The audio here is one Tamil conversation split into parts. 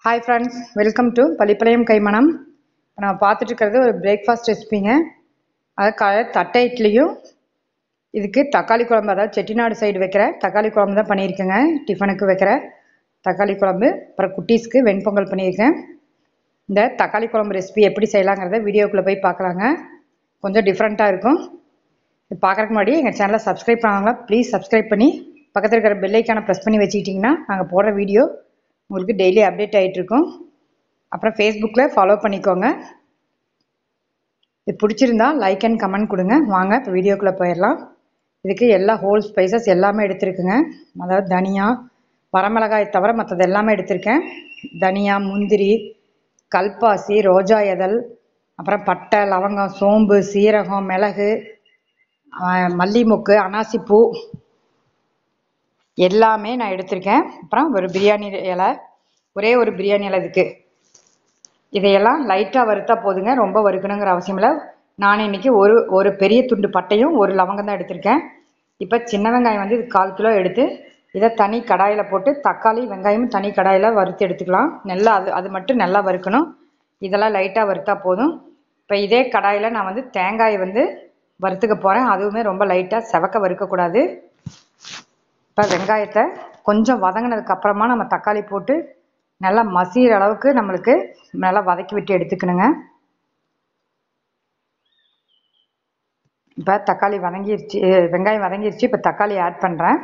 hi friends welcome to Pallipalayam Kaimanam இப்போ நம்ம பார்த்துட்டு இருக்கிறது ஒரு பிரேக்ஃபாஸ்ட் ரெசிபிங்க அது காலையில் தட்டை இட்லியும் இதுக்கு தக்காளி குழம்பு அதாவது செட்டிநாடு சைடு வைக்கிற தக்காளி குழம்பு தான் பண்ணியிருக்கேங்க டிஃபனுக்கு வைக்கிற தக்காளி குழம்பு அப்புறம் குட்டீஸ்க்கு வெண்பொங்கல் பண்ணியிருக்கேன் இந்த தக்காளி குழம்பு ரெசிபி எப்படி செய்யலாங்கிறத வீடியோக்குள்ளே போய் பார்க்கலாங்க கொஞ்சம் டிஃப்ரெண்ட்டாக இருக்கும் இது பார்க்குறதுக்கு முன்னாடி எங்கள் சேனலை சப்ஸ்கிரைப் பண்ணாங்களா ப்ளீஸ் சப்ஸ்கிரைப் பண்ணி பக்கத்தில் இருக்கிற பெல்லைக்கான ப்ரெஸ் பண்ணி வச்சுக்கிட்டிங்கன்னா நாங்கள் போடுற வீடியோ உங்களுக்கு டெய்லி அப்டேட் ஆகிட்ருக்கும் அப்புறம் ஃபேஸ்புக்கில் ஃபாலோ பண்ணிக்கோங்க இது பிடிச்சிருந்தா லைக் அண்ட் கமெண்ட் கொடுங்க வாங்க இப்போ வீடியோக்குள்ளே போயிடலாம் இதுக்கு எல்லா ஹோல் ஸ்பைசஸ் எல்லாமே எடுத்துருக்குங்க அதாவது தனியா வரமிளகாய் தவிர மற்றது எல்லாமே எடுத்திருக்கேன் தனியா முந்திரி கல்பாசி ரோஜா இதழ் அப்புறம் பட்டை லவங்கம் சோம்பு சீரகம் மிளகு மல்லிமொக்கு அனாசிப்பூ எல்லாமே நான் எடுத்திருக்கேன் அப்புறம் ஒரு பிரியாணி இலை ஒரே ஒரு பிரியாணி இலை இதுக்கு இதையெல்லாம் லைட்டாக வறுத்தா போதுங்க ரொம்ப வறுக்கணுங்கிற அவசியம் இல்லை நான் இன்னைக்கு ஒரு ஒரு பெரிய துண்டு பட்டையும் ஒரு லவங்கம் தான் எடுத்திருக்கேன் இப்போ சின்ன வெங்காயம் வந்து இது கால் கிலோ எடுத்து இதை தனி கடாயில் போட்டு தக்காளி வெங்காயமும் தனி கடாயில் வறுத்து எடுத்துக்கலாம் நல்லா அது அது மட்டும் நல்லா வறுக்கணும் இதெல்லாம் லைட்டாக வறுத்தா போதும் இப்போ இதே கடாயில் நான் வந்து தேங்காயை வந்து வறுத்துக்க போகிறேன் அதுவுமே ரொம்ப லைட்டாக செவக்க வறுக்கக்கூடாது இப்போ வெங்காயத்தை கொஞ்சம் வதங்கினதுக்கு அப்புறமா நம்ம தக்காளி போட்டு நல்லா மசிகிற அளவுக்கு நம்மளுக்கு நல்லா வதக்கி விட்டு எடுத்துக்கணுங்க இப்போ தக்காளி வதங்கிருச்சு வெங்காயம் வதங்கிருச்சு இப்போ தக்காளி ஆட் பண்ணுறேன்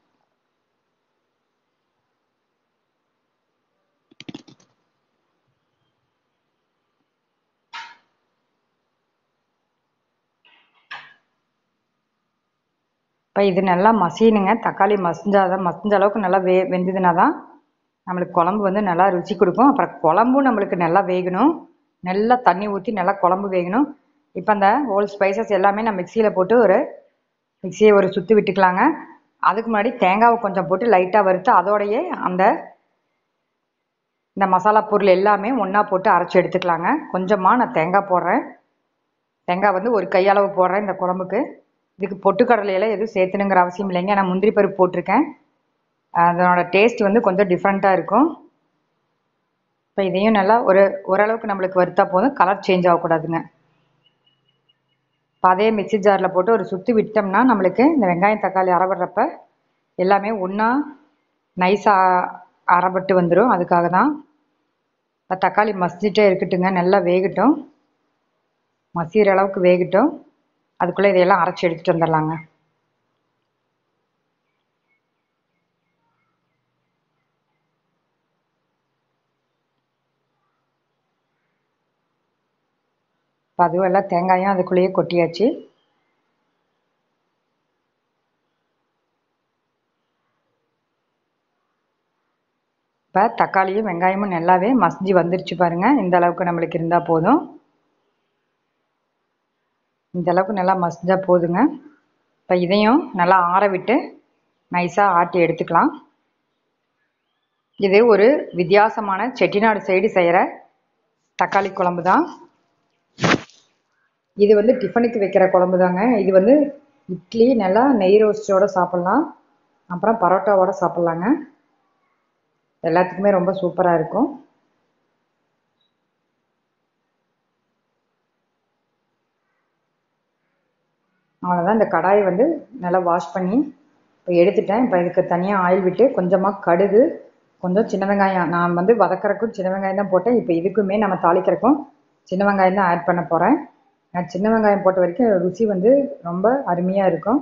இப்போ இது நல்லா மசியணுங்க தக்காளி மசிஞ்சாதான் மசிஞ்ச அளவுக்கு நல்லா வே வெந்ததுனா தான் நம்மளுக்கு குழம்பு வந்து நல்லா ருச்சி கொடுக்கும் அப்புறம் குழம்பும் நம்மளுக்கு நல்லா வேகணும் நல்லா தண்ணி ஊற்றி நல்லா குழம்பு வேகணும் இப்போ அந்த ஹோல் ஸ்பைசஸ் எல்லாமே நான் மிக்சியில் போட்டு ஒரு மிக்சியை ஒரு சுற்றி விட்டுக்கலாங்க அதுக்கு முன்னாடி தேங்காவை கொஞ்சம் போட்டு லைட்டாக வறுத்து அதோடையே அந்த இந்த மசாலா பொருள் எல்லாமே ஒன்றா போட்டு அரைச்சி எடுத்துக்கலாங்க கொஞ்சமாக நான் தேங்காய் போடுறேன் தேங்காய் வந்து ஒரு கையளவு போடுறேன் இந்த குழம்புக்கு இதுக்கு பொட்டுக்கடலையெல்லாம் எதுவும் சேர்த்துணுங்கிற அவசியம் இல்லைங்க நான் முந்திரி பருப்பு போட்டிருக்கேன் அதனோட டேஸ்ட் வந்து கொஞ்சம் டிஃப்ரெண்ட்டாக இருக்கும் இப்போ இதையும் நல்லா ஒரு ஓரளவுக்கு நம்மளுக்கு வறுத்தா போதும் கலர் சேஞ்ச் ஆகக்கூடாதுங்க இப்போ அதே மிக்சி ஜாரில் போட்டு ஒரு சுற்றி விட்டோம்னா நம்மளுக்கு இந்த வெங்காயம் தக்காளி அரைபடுறப்ப எல்லாமே ஒன்றா நைஸாக அரைபட்டு வந்துடும் அதுக்காக தான் இப்போ தக்காளி மசிச்சுட்டே இருக்கட்டுங்க நல்லா வேகட்டும் மசிகிற அளவுக்கு வேகட்டும் அதுக்குள்ளே இதையெல்லாம் அரைச்சி எடுத்துகிட்டு வந்துடலாங்க இப்போ அதுவும் எல்லாம் தேங்காயும் அதுக்குள்ளேயே கொட்டியாச்சு இப்போ தக்காளியும் வெங்காயமும் நல்லாவே மசிஞ்சு வந்துருச்சு பாருங்கள் இந்த அளவுக்கு நம்மளுக்கு இருந்தால் போதும் இந்த அளவுக்கு நல்லா மசிஞ்சால் போதுங்க இப்போ இதையும் நல்லா ஆற விட்டு நைஸாக ஆட்டி எடுத்துக்கலாம் இது ஒரு வித்தியாசமான செட்டிநாடு சைடு செய்கிற தக்காளி குழம்பு தான் இது வந்து டிஃபனுக்கு வைக்கிற குழம்பு தாங்க இது வந்து இட்லி நல்லா நெய் ரோஸ்டோடு சாப்பிட்லாம் அப்புறம் பரோட்டாவோட சாப்பிட்லாங்க எல்லாத்துக்குமே ரொம்ப சூப்பராக இருக்கும் அவ்வளோதான் இந்த கடாயை வந்து நல்லா வாஷ் பண்ணி இப்போ எடுத்துட்டேன் இப்போ இதுக்கு தனியாக ஆயில் விட்டு கொஞ்சமாக கடுகு கொஞ்சம் சின்ன வெங்காயம் நான் வந்து வதக்கறக்கும் சின்ன வெங்காயம் தான் போட்டேன் இப்போ இதுக்குமே நம்ம தாளிக்கிறக்கும் சின்ன வெங்காயம் தான் ஆட் பண்ண போகிறேன் நான் சின்ன வெங்காயம் போட்ட வரைக்கும் ருசி வந்து ரொம்ப அருமையாக இருக்கும்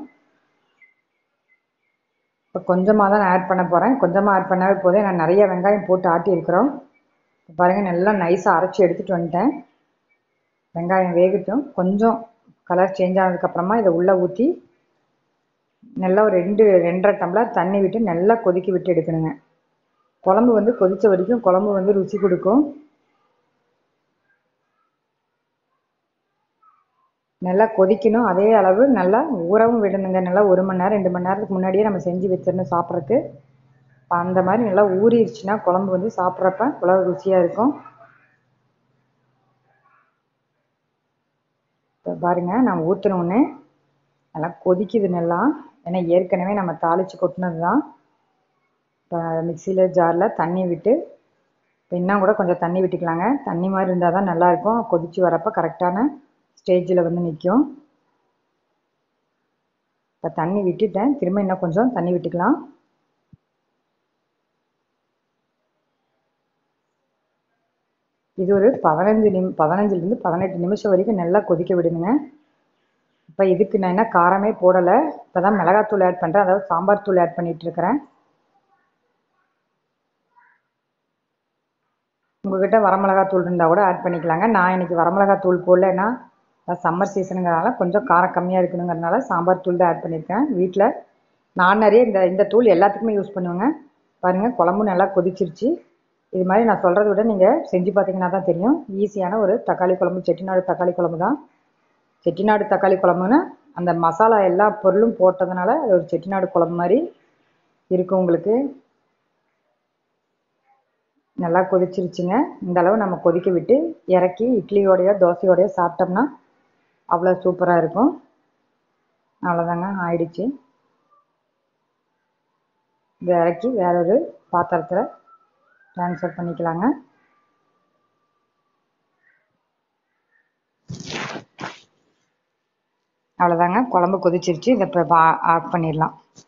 இப்போ கொஞ்சமாக தான் நான் ஆட் பண்ண போகிறேன் கொஞ்சமாக ஆட் பண்ணாவே போதே நான் நிறைய வெங்காயம் போட்டு ஆட்டியிருக்கிறோம் பாருங்கள் நல்லா நைஸாக அரைச்சி எடுத்துகிட்டு வந்துட்டேன் வெங்காயம் வேகட்டும் கொஞ்சம் கலர் சேஞ்ச் ஆனதுக்கப்புறமா இதை உள்ளே ஊற்றி நல்லா ஒரு ரெண்டு ரெண்டரை டம்ளர் தண்ணி விட்டு நல்லா கொதிக்க விட்டு எடுக்கணுங்க குழம்பு வந்து கொதித்த வரைக்கும் குழம்பு வந்து ருசி கொடுக்கும் நல்லா கொதிக்கணும் அதே அளவு நல்லா ஊறவும் விடணுங்க நல்லா ஒரு மணி நேரம் ரெண்டு மணி நேரத்துக்கு முன்னாடியே நம்ம செஞ்சு வச்சிடணும் சாப்பிட்றதுக்கு அந்த மாதிரி நல்லா ஊறிடுச்சுன்னா குழம்பு வந்து சாப்பிட்றப்ப அவ்வளோ ருசியாக இருக்கும் இப்போ பாருங்கள் நான் ஊற்றினோடனே நல்லா கொதிக்குது நல்லா ஏன்னா ஏற்கனவே நம்ம தாளித்து கொட்டினது தான் இப்போ மிக்சியில் ஜாரில் தண்ணி விட்டு இப்போ இன்னும் கூட கொஞ்சம் தண்ணி விட்டுக்கலாங்க தண்ணி மாதிரி இருந்தால் தான் நல்லாயிருக்கும் கொதித்து வரப்போ கரெக்டான ஸ்டேஜில் வந்து நிற்கும் இப்போ தண்ணி விட்டுட்டேன் திரும்ப இன்னும் கொஞ்சம் தண்ணி விட்டுக்கலாம் இது ஒரு பதினஞ்சு நிமி பதினஞ்சுலேருந்து பதினெட்டு நிமிஷம் வரைக்கும் நல்லா கொதிக்க விடுங்க இப்போ இதுக்கு நான் என்ன காரமே போடலை இப்போ தான் மிளகாத்தூள் ஆட் பண்ணுறேன் அதாவது சாம்பார் தூள் ஆட் பண்ணிகிட்ருக்கிறேன் உங்கள்கிட்ட வரமிளகாத்தூள் இருந்தால் கூட ஆட் பண்ணிக்கலாங்க நான் இன்றைக்கி வரமிளகாத்தூள் போடலன்னா சம்மர் சீசனுங்கிறனால கொஞ்சம் காரம் கம்மியாக இருக்கணுங்கிறனால சாம்பார் தூள் தான் ஆட் பண்ணியிருக்கேன் வீட்டில் நான் நிறைய இந்த இந்த தூள் எல்லாத்துக்குமே யூஸ் பண்ணுவேங்க பாருங்கள் குழம்பு நல்லா கொதிச்சிருச்சு இது மாதிரி நான் சொல்கிறத விட நீங்கள் செஞ்சு பார்த்தீங்கன்னா தான் தெரியும் ஈஸியான ஒரு தக்காளி குழம்பு செட்டிநாடு தக்காளி குழம்பு தான் செட்டிநாடு தக்காளி குழம்புன்னா அந்த மசாலா எல்லா பொருளும் போட்டதுனால அது ஒரு செட்டிநாடு குழம்பு மாதிரி இருக்கும் உங்களுக்கு நல்லா கொதிச்சிருச்சுங்க இந்த அளவு நம்ம கொதிக்க விட்டு இறக்கி இட்லியோடையோ தோசையோடையோ சாப்பிட்டோம்னா அவ்வளோ சூப்பராக இருக்கும் அவ்வளோதாங்க ஆயிடுச்சு இதை இறக்கி வேற ஒரு பாத்திரத்தில் ட்ரான்ஸ்ஃபர் பண்ணிக்கலாங்க அவ்வளோதாங்க குழம்பு கொதிச்சிருச்சு இதை இப்போ ஆஃப் பண்ணிடலாம்